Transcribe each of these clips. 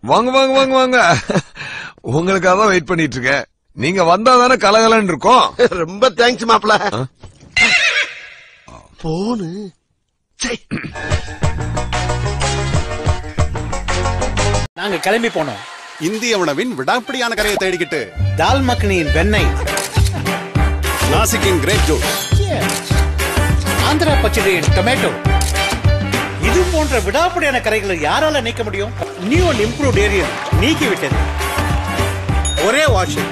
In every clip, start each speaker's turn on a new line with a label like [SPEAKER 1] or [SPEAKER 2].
[SPEAKER 1] வாங்க வாங்க வாங்க வாங்க உங்களுக்காக தான் வெயிட் பண்ணிட்டு இருக்கேன் நீங்க வந்தா தானே கலகலன்னு இருக்கும்
[SPEAKER 2] ரொம்ப தேங்க்ஸ் மாப்ள போனு
[SPEAKER 3] நாங்க கிளம்பி போனோம்
[SPEAKER 4] இந்திய உணவின் விடாப்பிடியான கரையை தேடிக்கிட்டு
[SPEAKER 3] தால் மக்னியின் வெண்ணெய்
[SPEAKER 4] நாசிக்கின் கிரேப் ஜூஸ்
[SPEAKER 3] ஆந்திரா பச்சடியின் டொமேட்டோ இது போன்ற விடாப்பிடியான கரைகளை யாரால நீக்க முடியும் நியூ அண்ட் இம்ப்ரூவ்ட் ஏரியல் நீக்கி விட்டது ஒரே வாஷிங்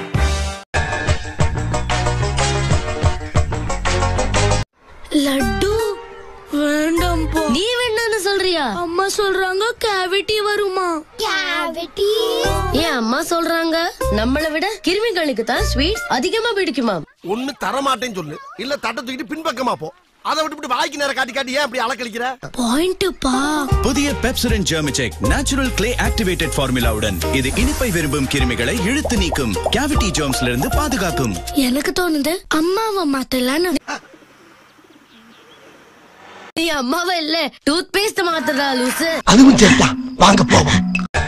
[SPEAKER 5] லட்டு வேண்டாம் போ நீ வேண்டாம்னு சொல்றியா அம்மா சொல்றாங்க கேவிட்டி வருமா கேவிட்டி ஏன் அம்மா சொல்றாங்க நம்மள விட கிருமிகளுக்கு தான் ஸ்வீட்ஸ் அதிகமா பிடிக்குமா
[SPEAKER 2] ஒண்ணு தர மாட்டேன்னு சொல்லு இல்ல தட்டை தூக்கிட்டு பின்பக்கமா போ அதை விட்டு இப்படி வாய்க்கு நேரம் காட்டி காட்டி ஏன் அப்படி அலக்கழிக்கிற
[SPEAKER 5] பாயிண்ட் பா
[SPEAKER 6] புதிய பெப்சரன் ஜெர்மிசெக் நேச்சுரல் கிளே ஆக்டிவேட்டட் ஃபார்முலாவுடன் இது இனிப்பை விரும்பும் கிருமிகளை இழுத்து நீக்கும் கேவிட்டி ஜெர்ம்ஸ்ல இருந்து பாதுகாக்கும்
[SPEAKER 5] எனக்கு தோணுது அம்மாவை மாத்தலான்னு நீ அம்மாவை இல்ல டூத் பேஸ்ட் மாத்துறா லூசு
[SPEAKER 2] அதுவும் சரிதான் வாங்க போவோம்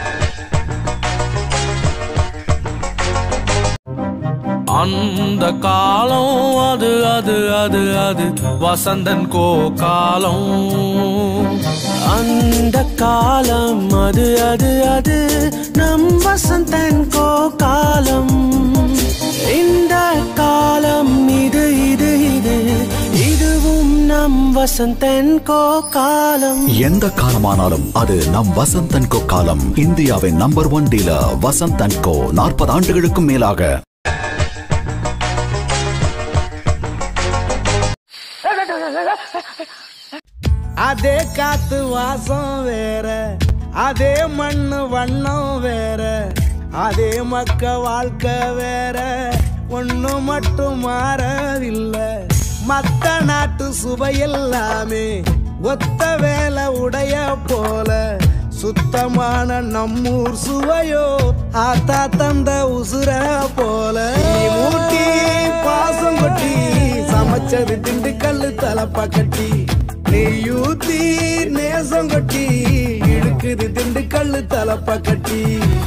[SPEAKER 7] அந்த காலம் அது அது அது அது வசந்தன் கோ காலம் அந்த காலம் அது அது அது நம் வசந்தன் கோ காலம் இந்த காலம் இது இது இது இதுவும் நம் வசந்தன் கோ காலம்
[SPEAKER 8] எந்த காலமானாலும் அது நம் வசந்தன் கோ காலம் இந்தியாவின் number one dealer Vasanthan co நாற்பது ஆண்டுகளுக்கும் மேலாக
[SPEAKER 7] அதே காத்து வாசம் வேற அதே மண்ணு வண்ணம் வேற அதே மக்க வாழ்க்கை வேற ஒண்ணு மட்டும் மாறவில்லை மத்த நாட்டு சுவையெல்லாமே ஒத்த வேலை உடைய போல சுத்தமான நம்மூர் சுவையோ ஆத்தா தந்த உசுர போல நீ மூட்டி பாசம் கொட்டி சமைச்சது திண்டுக்கல்லு தலப்பா கட்டி நெய்யூத்தி நேசம் கொட்டி இழுக்குது திண்டுக்கல்லு தலப்பா கட்டி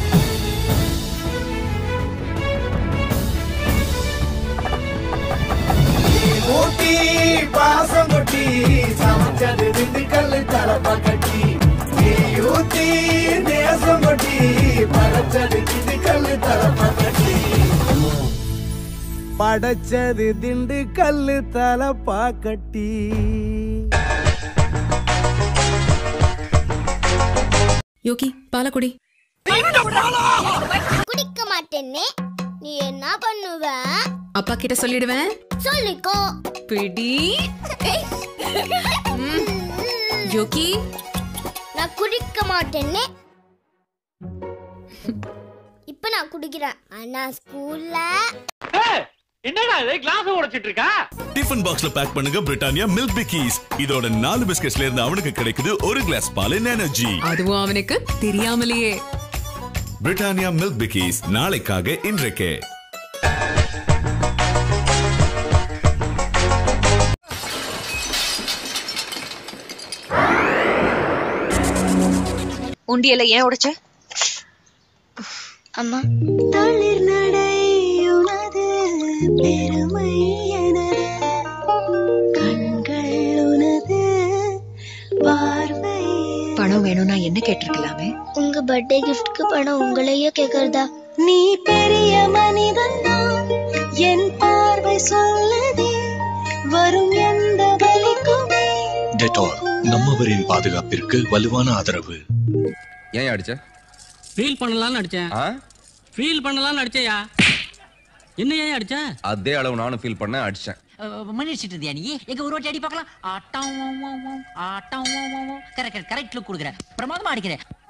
[SPEAKER 7] ஊட்டி பாசம் கொட்டி சமைச்சது திண்டுக்கல்லு தலப்பா கட்டி ஊத்தி நேசம் கொட்டி படைச்சது திண்டுக்கல்லு தலப்பா கட்டி படைச்சது திண்டுக்கல்லு தலப்பா கட்டி
[SPEAKER 9] யோகி பாலக்குடி
[SPEAKER 5] குடிக்க மாட்டேன்னு நீ என்ன பண்ணுவ
[SPEAKER 9] அப்பா கிட்ட சொல்லிடுவேன்
[SPEAKER 5] சொல்லிக்கோ
[SPEAKER 9] பிடி ம். யோகி
[SPEAKER 5] நான் குடிக்க மாட்டேன்னு இப்ப நான் குடிக்கிறேன் ஆனா ஸ்கூல்ல
[SPEAKER 3] என்னடா இது கிளாஸ் உடைச்சிட்டு இருக்கா
[SPEAKER 6] டிஃபன் பாக்ஸ்ல பேக் பண்ணுங்க பிரிட்டானியா மில்க் பிக்கீஸ் இதோட நாலு பிஸ்கட்ஸ்ல இருந்து அவனுக்கு கிடைக்குது ஒரு கிளாஸ் பால் எனர்ஜி
[SPEAKER 9] அதுவும் அவனுக்கு தெரியாமலேயே
[SPEAKER 6] பிரிட்டானியா மில்க் பிக்கீஸ் நாளைக்காக இன்றைக்கே
[SPEAKER 10] உண்டியல ஏன் உடைச்ச
[SPEAKER 5] அம்மா
[SPEAKER 11] தளிர் நடையுனது பெருமை எனது கண்கள் உனது பார்வை
[SPEAKER 10] பணம் வேணும்னா என்ன கேட்டிருக்கலாமே
[SPEAKER 5] உங்க பர்த்டே கிஃப்ட்க்கு பணம் உங்களையே கேக்குறதா
[SPEAKER 11] நீ பெரிய மனிதன் என் பார்வை சொல்லுதே வரும் எந்த வலிக்குமே
[SPEAKER 8] டெட்டால் நம்மவரின் பாதுகாப்பிற்கு வலுவான ஆதரவு
[SPEAKER 1] ஏன் அடிச்ச
[SPEAKER 7] ஃபீல் பண்ணலாம்னு அடிச்சேன் ஃபீல் பண்ணலாம்னு அடிச்சேயா என்ன ஏன் அடிச்ச
[SPEAKER 1] அதே அளவு நானும் ஃபீல் பண்ண அடிச்சேன்
[SPEAKER 10] மன்னிச்சிட்டு இருந்தியா நீ எங்க ஒரு வாட்டி அடி பார்க்கலாம் ஆட்டம் ஆட்டம் கரெக்ட் கரெக்ட் லுக் கொடுக்குற பிரமாதமா அடிக்கிற